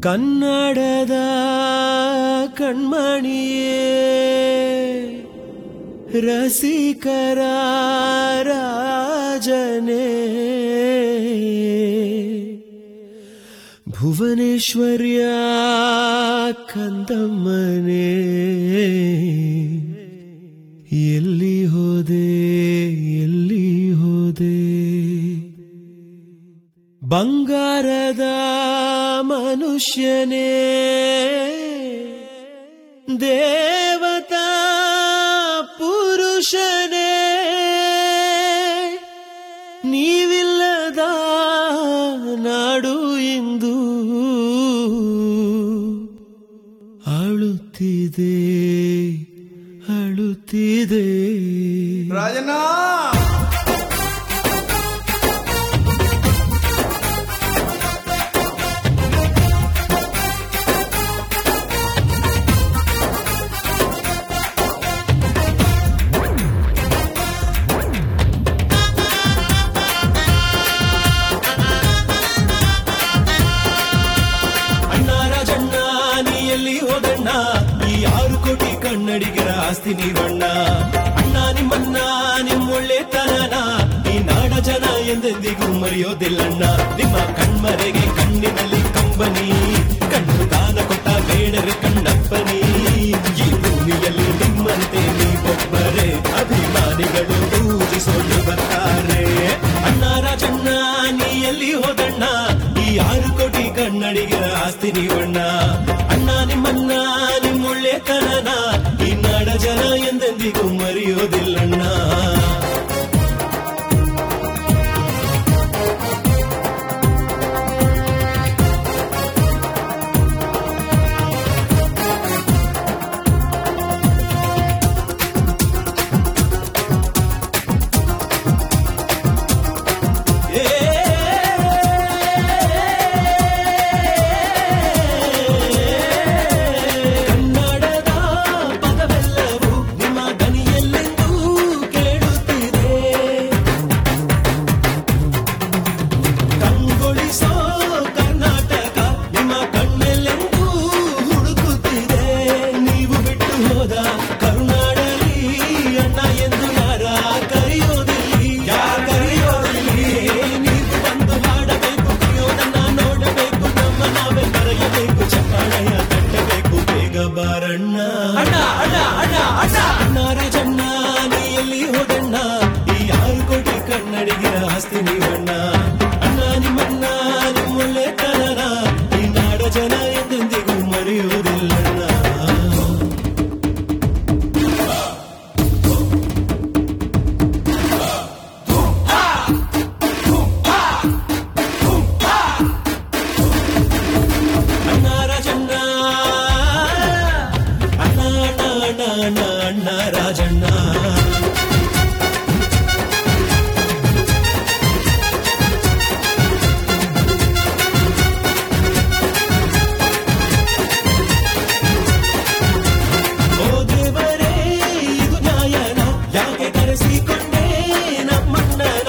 ಕನ್ನಡದ ಕಣ್ಮಣಿಯೇ ರಸಿಕರ ರಾಜನೇ ಭುವನೇಶ್ವರ್ಯ ಕಂದಮ್ಮನೇ ಎಲ್ಲಿ ಹೋದೆ ಎಲ್ಲಿ ಹೋದೆ ಬಂಗಾರದ ಮನುಷ್ಯನೇ ದೇವತಾ ಪುರುಷನೇ ನೀವಿಲ್ಲದ ನಾಡು ಇಂದು ಅಳುತ್ತಿದೆ ಅಳುತ್ತಿದೆ ರಾಜಣ್ಣ ಅಣ್ಣ ರಾಜಣ್ಣ ನೀ ಎಲ್ಲಿ ಹೋದಣ್ಣ ಈ ಆರು ಕೋಟಿ ಕನ್ನಡಿಗರ ಆಸ್ತಿ ನೀವಣ್ಣ ಅಣ್ಣ ನಿಮ್ಮನ್ನ ನಿಮ್ಮೊಳ್ಳೆತನನ ಈ ನಾಡ ಜನ ಎಂದೆಂದಿಗೂ ಮರೆಯೋದಿಲ್ಲಣ್ಣ ನಿಮ್ಮ ಕಣ್ಮರೆಗೆ ಕಣ್ಣಿನಲ್ಲಿ ಕಂಬನಿ ಕಣ್ಣು ದಾನ ಕೊಟ್ಟ ಬೇಡರೆ ಕಣ್ಣಪ್ಪನಿ ಈ ಭೂಮಿಯಲ್ಲಿ ನಿಮ್ಮಂತೆ ನೀವೊಬ್ಬರೇ ಅಭಿಮಾನಿಗಳು ಪೂಜಿಸೋದು ಬರ್ತಾರೆ ಅಣ್ಣ ರಾಜಣ್ಣ ನೀ ಎಲ್ಲಿ ಹೋದಣ್ಣ ಈ ಆರು ಕೋಟಿ ಕನ್ನಡಿಗರ ಆಸ್ತಿ ನೀವಣ್ಣ ಅಣ್ಣ ನಿಮ್ಮನ್ನ ನಿಮ್ಮೊಳ್ಳೆತನನ ಈ ನಾಡ ಜನ ಎಂದೆಂದಿಗೂ ಮರೆಯೋದಿಲ್ಲಣ್ಣ ಕನ್ನಡದ ಪದವೆಲ್ಲವೂ ನಿಮ್ಮ ದನಿಯಲ್ಲೆಂದೂ ಕೇಳುತ್ತಿದೆ ಕಂಗೊಳಿಸೋ ಕರ್ನಾಟಕ ನಿಮ್ಮ ಕಣ್ಣೆಲ್ಲೆಂದೂ ಹುಡುಕುತ್ತಿದೆ ನೀವು ಬಿಟ್ಟು ಹೋದ ಕರುನಾಡಲ್ಲಿ ಅಣ್ಣ ಎಂದು ಯಾರ ಕರೆಯೋದಿಲ್ಲಿ ಯಾರ ಕರೆಯೋದಿಲ್ಲಿ ನೀವು ಬಂದು ಹಾಡಬೇಕು ಪ್ರಿಯೋದನ್ನ ನೋಡಬೇಕು ನಮ್ಮ ನಾವೇ ಬರೆಯಬೇಕು ಚಪ್ಪಾಳೆಯ ತಟ್ಟಬೇಕು ಬೇಗ ಬಾರಣ್ಣ ಅಣ್ಣ ಅಣ್ಣ ಅಣ್ಣ ಅಣ್ಣ ಅಣ್ಣ ರಾಜಣ್ಣ ನೀ ಎಲ್ಲಿ ಹೋದಣ್ಣ ಈ ಆರು ಕೋಟಿ ಕನ್ನಡಿಗರ ಆಸ್ತಿ ನೀವಣ್ಣ ಅಣ್ಣ ನಿಮ್ಮನ್ನ ನಿಮ್ಮೊಳ್ಳೆತನನ ಈ ನಾಡ ಜನ ಎಂದೆಂದಿಗೂ ಮರೆಯುವುದಿಲ್ಲಣ್ಣ ಅಣ್ಣ ರಾಜಣ್ಣ ಅಣ್ಣ ಅಣ್ಣ ಅಣ್ಣ ಅಣ್ಣ ಅಣ್ಣ ರಾಜಣ್ಣ ಓ ದೇವರೇ ಇದು ನ್ಯಾಯನ ಯಾಕೆ ಕರೆಸಿಕೊಂಡೇ ನಮ್ಮಣ್ಣನ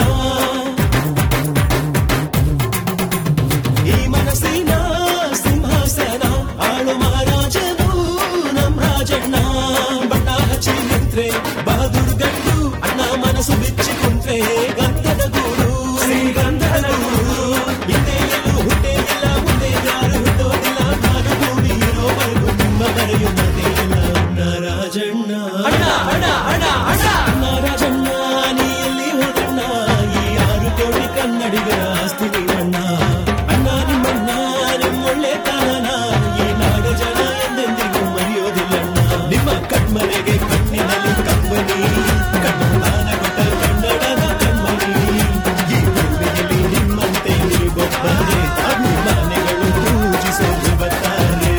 ಈ ಮನಸ್ಸಿನ ಸಿಂಹಾಸನ ಆಳು ಮಹಾರಾಜನು ನಮ್ ರಾಜಣ್ಣ ಬಣ್ಣ ಹಚ್ಚಿ ನಿಂತ್ರೆ ಬಹದೂರ್ ಗಂಡು ಅಣ್ಣ ಮನಸ್ಸು ಬಿಚ್ಚಿ ಕುಂತ್ರೆ ಗಂಧದ ಗೂಡು ಗಂಧದ ಗೂಡು ಹಿಂದೆ ಎಲ್ಲೂ ಹುಟ್ಟೆ ಇಲ್ಲ ಮುಂದೆ ಯಾರು ಹುಟ್ಟೋದಿಲ್ಲ ನಾನು ಕೂಡಿ ಇರೋವರೆಗೂ ನಿಮ್ಮ ಬರೆಯುವುದೇ ಇಲ್ಲ ಅಣ್ಣ ರಾಜಣ್ಣ ಅಣ್ಣ ಅಣ್ಣ ಅಣ್ಣ ಅಣ್ಣ ಅಣ್ಣ ರಾಜಣ್ಣ ನೀ ಎಲ್ಲಿ ಹೋದಣ್ಣ ಈ ಆರು ಕೋಟಿ ಕನ್ನಡಿಗರ ಆಸ್ತಿ ನೀವಣ್ಣ ಅಣ್ಣ ನಿಮ್ಮಣ್ಣ ನಿಮ್ಮೊಳ್ಳೆತನನ ಈ ನಾಡು ಜನ ಎಂದೆಂದಿಗೂ ಮರೆಯೋದಿಲ್ಲಣ್ಣ ನಿಮ್ಮ ಕಣ್ಮನೆಗೆ ಕಣ್ಣಿನಲ್ಲಿ ಕಂಬನಿ ಕಣ್ಣು ದಾನ ಕೊಟ್ಟ ಕನ್ನಡದ ಕಣ್ಮನಿ ಈ ಭೂಮಿಯಲ್ಲಿ ನಿಮ್ಮಂತೆ ನೀವೊಬ್ಬರೇ ಅಭಿಮಾನಿಗಳು ಪೂಜಿಸಲು ಬರ್ತಾರೆ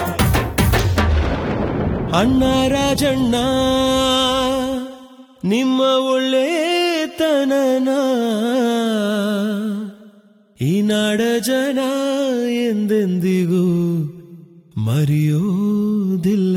ಅಣ್ಣ ರಾಜಣ್ಣ ನಿಮ್ಮ ಒಳ್ಳೆತನನ ಈ ನಾಡ ಜನ ಎಂದೆಂದಿಗೂ ಮರೆಯೋದಿಲ್ಲ